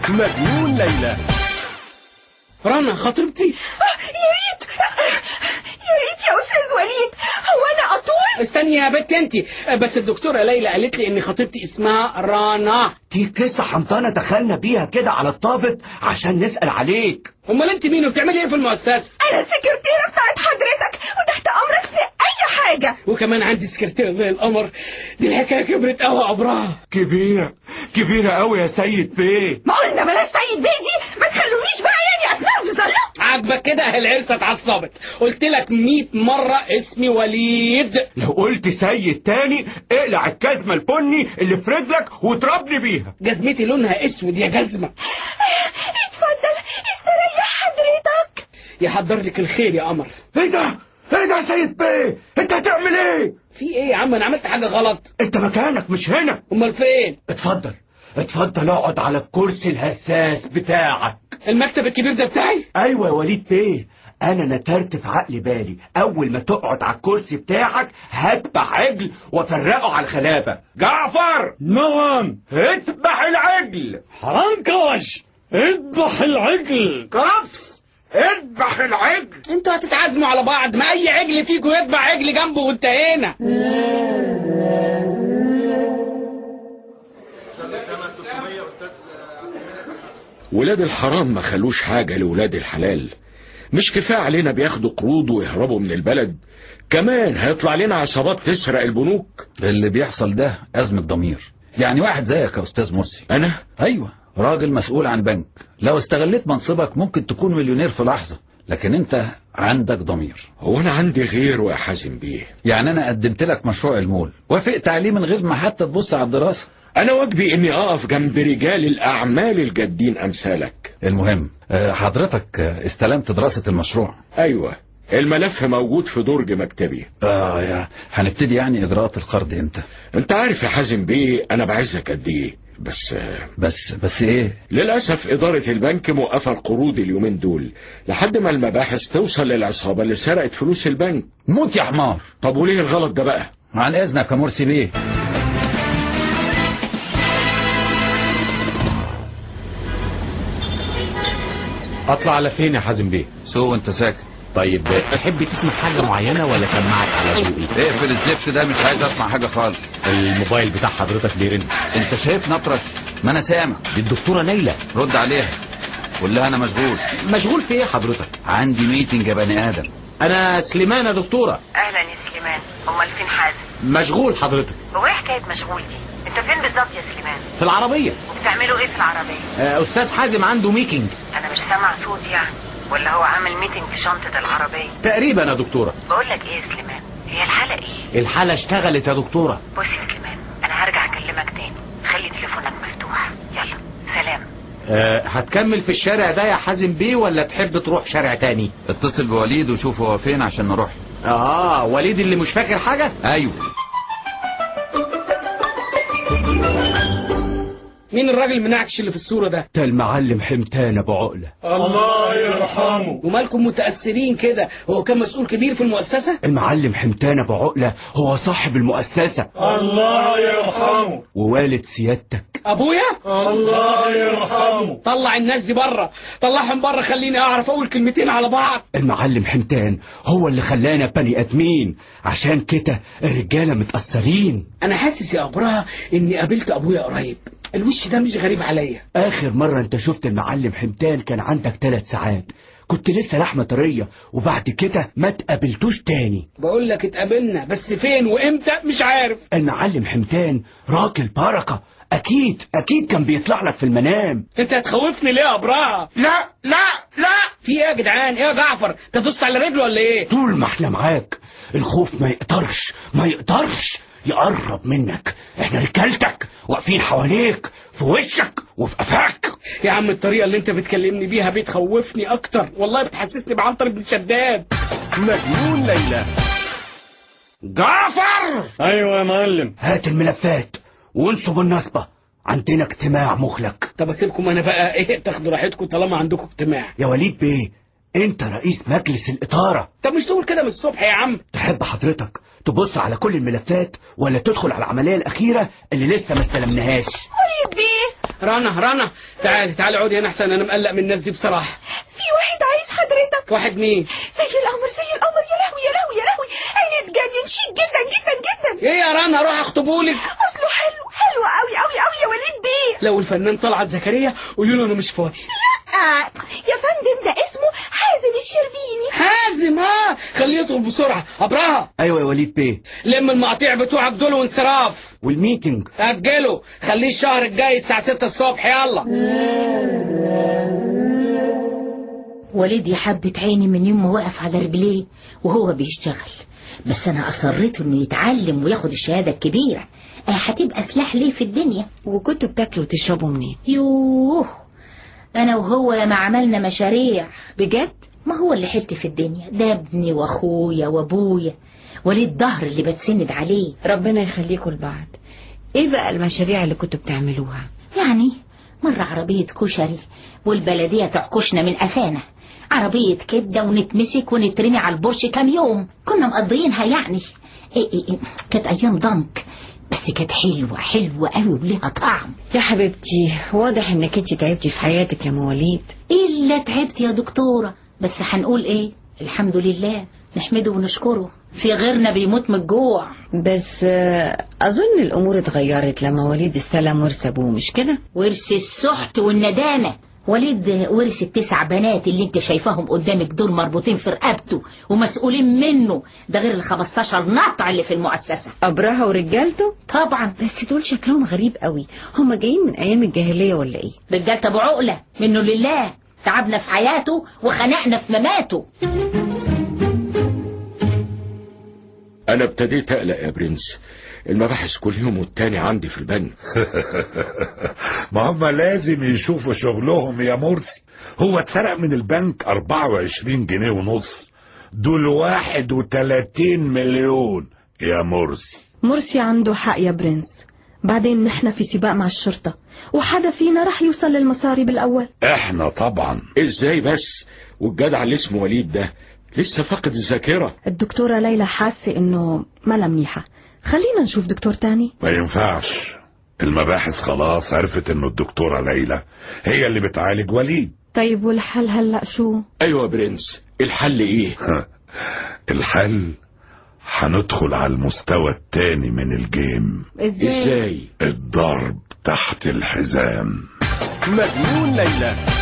مجنون ليلى رنا خطيبتي يا ريت يا ريت يا استاذ وليد هو انا اطول استني يا بنت انت بس الدكتورة ليلى قالت لي ان خطيبتي اسمها رنا دي قصة حمضانة دخلنا بيها كده على الطابق عشان نسأل عليك امال انت مين وبتعملي ايه في المؤسسة انا السكرتيره بتاعت حضرتك وتحت امرك في اي حاجه وكمان عندي سكرتيرة زي القمر دي الحكاية كبرت قوي يا ابراهيم كبيرة كبيرة قوي يا سيد بيه ما قلنا بلاش سيد بيدي ما تخلونيش بقى يعني اتنرفز الله عاجبك كده اهي العرسة اتعصبت قلت لك 100 مرة اسمي وليد لو قلت سيد تاني اقلع الجزمة البني اللي في رجلك وتربني بيها جزمتي لونها اسود يا جزمة اتفضل استريح حضرتك يحضر لك الخير يا قمر ايه ده ايه ده يا سيد بيه انت هتعمل ايه في ايه يا عم انا عملت حاجة غلط انت مكانك مش هنا امال فين اتفضل اتفضل اقعد على الكرسي الهساس بتاعك المكتب الكبير ده بتاعي ايوه يا وليد بيه انا نترت في عقل بالي اول ما تقعد على الكرسي بتاعك هذبح عجل وافرقه على الخلابه جعفر نعم اذبح العجل حرنكش اذبح العجل كفس اذبح العجل انتوا هتتعازموا على بعض ما اي عجل فيكم يتبع عجل جنبه وانتهينا ولاد الحرام ما خلوش حاجة لولاد الحلال مش كفاية علينا بياخدوا قروض ويهربوا من البلد كمان هيطلع لنا عصابات تسرق البنوك اللي بيحصل ده أزمة ضمير يعني واحد زيك يا أستاذ مرسي أنا أيوة راجل مسؤول عن بنك لو استغليت منصبك ممكن تكون مليونير في لحظة لكن أنت عندك ضمير هو أنا عندي غيره يا حازم بيه يعني أنا قدمت لك مشروع المول وافقت عليه من غير ما حتى تبص على الدراسة أنا واجبي إني أقف جنب رجال الأعمال الجادين أمثالك المهم آه، حضرتك آه، استلمت دراسة المشروع أيوة الملف موجود في درج مكتبي آه يا هنبتدي يعني إجراءات القرض إمتى أنت عارف يا حازم بيه أنا بعزك قد إيه بس آه، بس بس إيه للأسف إدارة البنك موقفة القروض اليومين دول لحد ما المباحث توصل للعصابة اللي سرقت فلوس البنك موت يا حمار طب وليه الغلط ده بقى عن إذنك يا مرسي بيه اطلع على فين يا حازم بيه سوق وانت ساكت طيب تحب تسمع حاجه معينه ولا سمعك على ذوقي اقفل الزفت ده مش عايز اسمع حاجة خالص الموبايل بتاع حضرتك بيرن انت شايف نطرش ما انا سامع دي الدكتوره ليلى رد عليها قول لها انا مشغول مشغول في ايه حضرتك عندي ميتنج يا بني ادم انا سليمان يا دكتوره اهلا يا سليمان امال فين حازم مشغول حضرتك هو ايه حكايه مشغول دي انت فين بالظبط يا سليمان في العربيه وبتعملوا ايه في العربيه آه، استاذ حازم عنده ميتنج انا مش سامع صوت يعني ولا هو عامل ميتنج في شنطه العربيه تقريبا يا دكتوره بقول لك ايه يا سليمان هي الحاله ايه الحاله اشتغلت يا دكتوره بص يا سليمان انا هرجع اكلمك تاني خلي تليفونك مفتوح يلا سلام أه هتكمل في الشارع ده يا حازم بيه ولا تحب تروح شارع تاني اتصل بوليد وشوف هو فين عشان نروح له. اه وليد اللي مش فاكر حاجه ايوه مين الراجل المنعكش اللي في الصورة ده ده المعلم حمتان ابو عقله الله يرحمه ومالكم متأثرين كده هو كان مسؤول كبير في المؤسسة المعلم حمتان ابو عقله هو صاحب المؤسسه الله يرحمه ووالد سيادتك ابويا الله يرحمه طلع الناس دي بره طلعهم بره خليني اعرف اقول كلمتين على بعض المعلم حمتان هو اللي خلانا بني ادمين عشان كده الرجاله متاثرين انا حاسس يا ابراهيم اني قابلت ابويا قريب الوش ده مش غريب عليا اخر مره انت شفت المعلم حمتان كان عندك ثلاث ساعات كنت لسه لحمه طريه وبعد كده ما تقابلتوش تاني بقول لك اتقابلنا بس فين وامتى مش عارف المعلم حمتان راجل بركه اكيد اكيد كان بيطلع لك في المنام انت هتخوفني ليه يا ابراهيم لا لا لا في ايه يا جدعان ايه يا جعفر انت دوست على رجله ولا ايه طول ما احنا معاك الخوف ما يقدرش ما يقدرش يقرب منك احنا رجالتك واقفين حواليك في وشك وفي قفاك يا عم الطريقة اللي انت بتكلمني بيها بتخوفني اكتر والله بتحسسني بعنتر بن شداد مجنون ليلى جعفر ايوه يا معلم هات الملفات وانصب النصبة عندنا اجتماع مخلق طب اسيبكم انا بقى ايه تاخدوا راحتكم طالما عندكم اجتماع يا وليد بيه انت رئيس مجلس الإدارة طب مش تقول كده من الصبح يا عم تحب حضرتك تبص على كل الملفات ولا تدخل على العملية الأخيرة اللي لسه ما استلمناهاش وليد بيه رنا رنا تعالي تعالي اقعدي هنا احسن انا مقلق من الناس دي بصراحه في واحد عايز حضرتك واحد مين زي القمر زي القمر يا لهوي يا لهوي يا لهوي عيني اتجنن شيك جدا جدا جدا ايه يا رنا اروح اخطبهولك اصله حلو حلو قوي قوي قوي يا وليد بيه لو الفنان طلعت زكريا قولوا له انا مش فاضي آه يا فندم ده اسمه حازم الشربيني حازم ها خليه يدخل بسرعه ابرهه ايوه يا وليد بيه لم المقاطيع بتوعك دول وانصراف والميتنج اجله خليه الشهر الجاي الساعه 6 الصبح يلا والدي حبة عيني من يوم ما وقف على رجليه وهو بيشتغل بس انا اصريت انه يتعلم وياخد الشهادة الكبيرة اه هتبقى سلاح ليه في الدنيا وكنتوا بتاكلوا وتشربوا منين يوه انا وهو ما عملنا مشاريع بجد ما هو اللي حلت في الدنيا ده ابني واخويا وابويا وليه الظهر اللي بتسند عليه ربنا يخليكم لبعض ايه بقى المشاريع اللي كنتوا بتعملوها يعني مرة عربية كشري والبلدية تعكشنا من قفانا عربية كبدة ونتمسك ونترمي على البرش كام يوم كنا مقضيينها يعني إيه إيه إيه كانت أيام ضنك بس كانت حلوة حلوة قوي وليها طعم يا حبيبتي واضح انك انت تعبتي في حياتك يا مواليد إلا تعبت يا دكتورة بس هنقول إيه الحمد لله نحمده ونشكره في غيرنا بيموت من الجوع بس آه، اظن الامور اتغيرت لما وليد استلم ورث ابوه مش كده ورث السحت والندامة وليد ورث التسع بنات اللي انت شايفاهم قدامك دول مربوطين في رقبته ومسؤولين منه ده غير ال 15 نطع اللي في المؤسسة ابرهة ورجالته طبعا بس دول شكلهم غريب قوي هم جايين من ايام الجاهلية ولا ايه رجالة ابو عقلة منه لله تعبنا في حياته وخنقنا في مماته انا ابتديت اقلق يا برنس المباحث كل يوم والتاني عندي في البنك ما هم لازم يشوفوا شغلهم يا مرسي هو اتسرق من البنك 24 جنيه ونص دول 31 مليون يا مرسي مرسي عنده حق يا برنس بعدين نحن في سباق مع الشرطة وحدا فينا رح يوصل للمصاري بالأول احنا طبعا ازاي بس والجدع اللي اسمه وليد ده لسه فاقد الذاكرة الدكتورة ليلى حاسة إنه ما منيحة خلينا نشوف دكتور تاني ما ينفعش المباحث خلاص عرفت انه الدكتورة ليلى هي اللي بتعالج وليد طيب والحل هلأ شو ايوه يا برنس الحل ايه الحل هندخل على المستوى التاني من الجيم ازاي, ازاي الضرب تحت الحزام مجنون ليلى